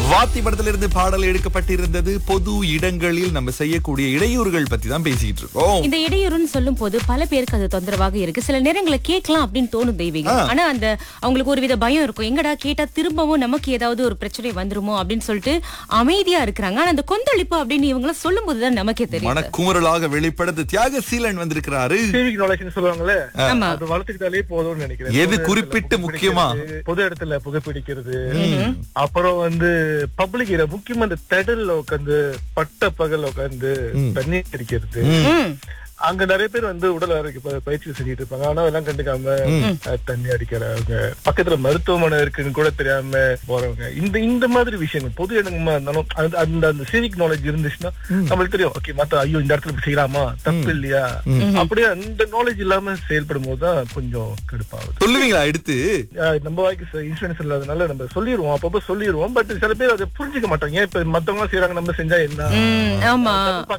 வாத்தி படத்திலிருந்து பாடல் எடுக்கப்பட்டிருந்தது பொது இடங்களில் நம்ம செய்யக்கூடிய இடையூறுகள் பத்தி தான் பேசிக்கிட்டு இருக்கோம் இந்த இடையூறுன்னு சொல்லும் போது பல பேருக்கு அது தொந்தரவாக இருக்கு சில நேரங்களை கேட்கலாம் அப்படின்னு தோணும் தெய்வீகம் ஆனா அந்த அவங்களுக்கு ஒரு வித பயம் இருக்கும் எங்கடா கேட்டா திரும்பவும் நமக்கு ஏதாவது ஒரு பிரச்சனை வந்துருமோ அப்படின்னு சொல்லிட்டு அமைதியா இருக்கிறாங்க ஆனா அந்த கொந்தளிப்பு அப்படின்னு இவங்க எல்லாம் சொல்லும் போதுதான் நமக்கே தெரியும் மனக்குமுறலாக வெளிப்படுத்த தியாகசீலன் வந்திருக்கிறாரு சிவிக் நாலேஜ்னு சொல்லுவாங்கல்ல ஆமா அது வளர்த்துக்கிட்டாலே போதும்னு நினைக்கிறேன் எது பொது குறிப்பிட்டு இடத்துல முக்கியமா? புகைப்பிடிக்கிறது, பொது இடத்துல புகைப்பிடிக்கிறது அப்புறம் வந்து பப்ளிக் முக்கியமா இந்த திடல்ல உட்காந்து பட்ட பகல்ல உட்காந்து தண்ணி அடிக்கிறது ம். அங்க நிறைய பேர் வந்து உடல் ஆரோக்கிய ப- பயிற்சி செஞ்சுட்டு இருப்பாங்க ஆனா அதெல்லாம் கண்டுக்காம அஹ், தண்ணி அடிக்கிறவங்க பக்கத்துல மருத்துவமனை இருக்குன்னு கூட தெரியாம போறவங்க இந்த இந்த மாதிரி விஷயங்கள் பொது இடங்கமா இருந்தாலும் அந்த அந்த அந்த சிவிக் நாலேஜ் இருந்துச்சுன்னா நம்மளுக்கு தெரியும் ஓகே மத்த ஐயோ இந்த இடத்துல இப்படி செய்யலாமா தப்பு இல்லையா அப்படியே அந்த நாலேஜ் இல்லாம செயல்படும் போதுதான் கொஞ்சம் கடுப்பாகுது சொல்லுவீங்களா எடுத்து அஹ், நம்ம வாய்க்கு இன்சூரன்ஸ் இல்லாதனால நம்ம சொல்லிடுவோம் அப்பப்போ சொல்லிடுவோம் பட் சில பேர் அதை புரிஞ்சுக்க மாட்டாங்க ஏன் இப்ப மத்தவங்க செய்யறாங்க நம்ம செஞ்சா என்ன ம், ஆமா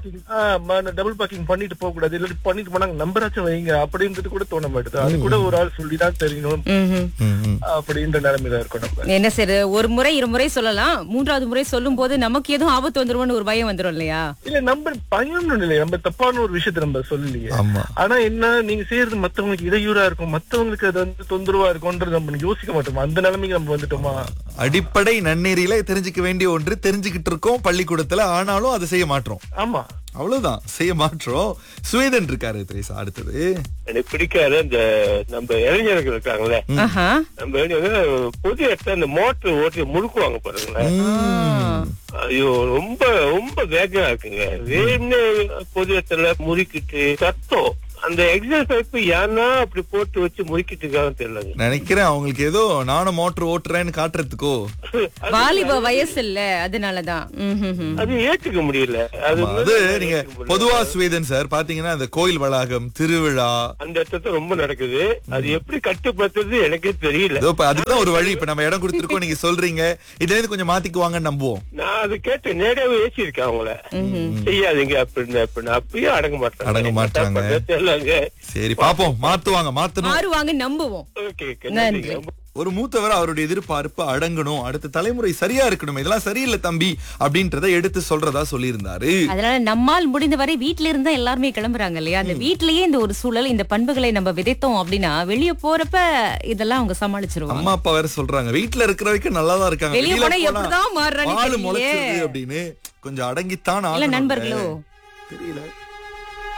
டபுள் பார்க்கிங் பண்ணிட்டு போக கூடாது இல்லாட்டி பண்ணிட்டு போனாங்க நம்பராச்சும் வைங்க அப்படின்றது கூட தோண மாட்டுது அது கூட ஒரு ஆள் சொல்லிதான் தெரியணும் ம்ஹும். ம், ம். அப்படின்ற நிலைமையில இருக்கும் நம்ம என்ன சரி ஒரு முறை இரு முறை சொல்லலாம் மூன்றாவது முறை சொல்லும் போது நமக்கு எதுவும் ஆபத்து வந்துருவோம்னு ஒரு பயம் வந்துரும் இல்லையா இல்ல நம்ம பயம்னு இல்லையா நம்ம தப்பான ஒரு விஷயத்த நம்ம சொல்லலையே ஆமா ஆனா என்ன நீங்க செய்யறது மத்தவங்களுக்கு இடையூறா இருக்கும் மத்தவங்களுக்கு அது வந்து தொந்தரவா இருக்கும்ன்றது நம்ம யோசிக்க மாட்டோமா அந்த நிலைமைக்கு நம்ம வந்துட்டோமா அடிப்படை நன்னெறியில தெரிஞ்சுக்க வேண்டிய ஒன்று தெரிஞ்சுக்கிட்டு இருக்கோம் பள்ளிக்கூடத்துல ஆனாலும் அதை செய்ய மாட்டோம் ஆமா அவ்வளவுதான் செய்ய மாற்றோம் சுவேதன் இருக்காரு திரேசா அடுத்தது எனக்கு பிடிக்காத இந்த நம்ம இளைஞர்கள் இருக்காங்களே ஆஹா நம்ம இளைஞர்கள் பொது இடத்துல இந்த மோட்டர் ஓட்டி முழுக்குவாங்க பாருங்களேன் ம். ஐயோ ரொம்ப ரொம்ப வேகமா இருக்குங்க வேணும்னு பொது இடத்துல முறுக்கிட்டு சத்தம் அந்த எக்ஸாம் பைப் ஏன்னா அப்படி போட்டு வச்சு முறுக்கிட்டு இருக்காங்கன்னு தெரியலங்க நினைக்கிறேன் அவங்களுக்கு ஏதோ நானும் மோட்டர் ஓட்டுறேன்னு காட்டுறதுக்கோ அது- வாலிப வயசு இல்ல அதனாலதான் ம்ஹும்ஹும். அது ஏத்துக்க முடியல அது ஆமா, அது நீங்க பொதுவா சுவேதன் சார் பாத்தீங்கன்னா அந்த கோயில் வளாகம் திருவிழா அந்த இடத்துல ரொம்ப நடக்குது அது எப்படி கட்டுப்படுத்துறது எனக்கே தெரியல இதோ இப்ப அதுதான் ஒரு வழி இப்ப நம்ம இடம் கொடுத்துருக்கோம் நீங்க சொல்றீங்க இதுல இருந்து கொஞ்சம் மாத்திக்குவாங்கன்னு நம்புவோம் நான் அது கேட்டு நேரடியாவே ஏசிருக்கேன் அவங்கள செய்யாதீங்க அப்படின்னு அப்படின்னு அப்பயும் அடங்க மாட்டாங்க அடங்க மாட்டாங்க. தெரியலங்க சரி பாப்போம் மாத்துவாங்க மாத்தணும் மாறுவாங்க நம்புவோம் ஓகே ஓகே நன்றி. நன்றி ஒரு மூத்தவர் அவருடைய எதிர்பார்ப்பு அடங்கணும் அடுத்த தலைமுறை சரியா இருக்கணும் இதெல்லாம் சரியில்லை தம்பி அப்படின்றத எடுத்து சொல்றதா சொல்லியிருந்தாரு அதனால நம்மால் முடிந்தவரை வீட்ல இருந்தா எல்லாருமே கிளம்புறாங்க இல்லையா அந்த வீட்லயே இந்த ஒரு சூழல் இந்த பண்புகளை நம்ம விதைத்தோம் அப்படின்னா வெளிய போறப்ப இதெல்லாம் அவங்க சமாளிச்சிருவாங்க அம்மா அப்பா வேற சொல்றாங்க வீட்டுல இருக்கிற வரைக்கும் நல்லா தான் இருக்காங்க வெளிய வெளியில போனா போனா எப்படிதான் மாறுறான்னு பால் தெரியலையே. முளைச்சிருது அப்படின்னு கொஞ்சம் அடங்கித்தான் இல்ல ஆகணும் நண்பர்களோ தெரியல